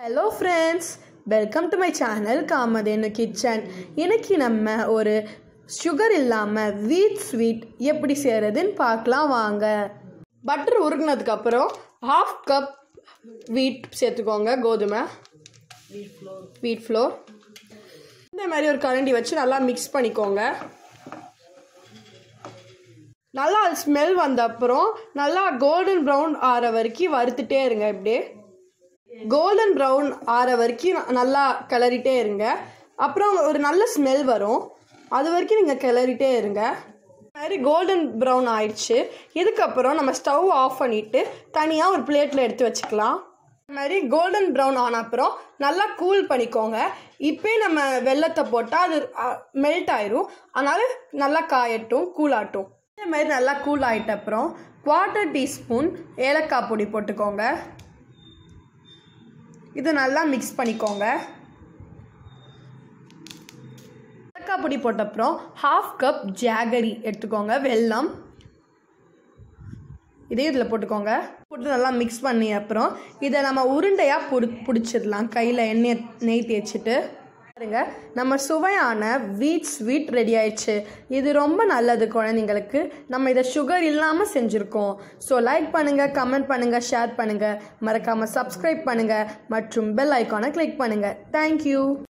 hello friends welcome to my channel Kamadhenu kitchen இன்னைக்கு நம்ம ஒரு சுகர் இல்லாமல் வீட் ஸ்வீட் எப்படி செய்கிறதுன்னு பார்க்கலாம் வாங்க பட்டர் உருகுனதுக்கப்புறம் ஹாஃப் கப் வீட் சேர்த்துக்கோங்க கோதுமை வீட் ஃப்ளோர் இந்த மாதிரி ஒரு கரண்டி வச்சு நல்லா மிக்ஸ் பண்ணிக்கோங்க நல்லா அது ஸ்மெல் வந்த அப்புறம் நல்லா கோல்டன் ப்ரௌன் ஆற வரைக்கும் வறுத்துட்டே இருங்க இப்படியே கோல்டன் ப்ரௌன் ஆற வரைக்கும் ந- நல்லா கிளறிட்டே இருங்க அப்புறம் ஒரு நல்ல ஸ்மெல் வரும் அது வரைக்கும் நீங்கள் கிளறிட்டே இருங்க இந்த மாதிரி கோல்டன் ப்ரௌன் ஆயிடுச்சு இதுக்கப்புறம் நம்ம ஸ்டவ் ஆஃப் பண்ணிவிட்டு தனியாக ஒரு பிளேட்டில் எடுத்து வச்சுக்கலாம் இந்த மாதிரி கோல்டன் ப்ரௌன் ஆன அப்புறம் நல்லா கூல் பண்ணிக்கோங்க இப்போ நம்ம வெள்ளத்தை போட்டால் அது மெல்ட் ஆயிரும் அதனால நல்லா காயட்டும் கூலாட்டும் இந்த மாதிரி நல்லா கூல் ஆயிட்ட அப்புறம் குவார்ட்டர் டீஸ்பூன் ஏலக்காய் பொடி போட்டுக்கோங்க இது நல்லா மிக்ஸ் பண்ணிக்கோங்க ஏலக்காய் பொடி போட்ட அப்புறம் ஹாஃப் கப் ஜாகரி எடுத்துக்கோங்க வெல்லம் இதே இதில் போட்டுக்கோங்க போட்டு நல்லா மிக்ஸ் பண்ணி அப்புறம் இதை நம்ம உருண்டையாக புடி பிடிச்சிடலாம் கையில் எண்ணெய் நெய் தேய்ச்சிட்டு பாருங்க நம்ம சுவையான வீட் ஸ்வீட் ரெடி ஆயிடுச்சு இது ரொம்ப நல்லது குழந்தைங்களுக்கு நம்ம இதை சுகர் இல்லாமல் செஞ்சுருக்கோம் ஸோ லைக் பண்ணுங்கள் கமெண்ட் பண்ணுங்கள் ஷேர் பண்ணுங்கள் மறக்காமல் சப்ஸ்கிரைப் பண்ணுங்கள் மற்றும் பெல் ஐக்கானை கிளிக் பண்ணுங்கள் தேங்க்யூ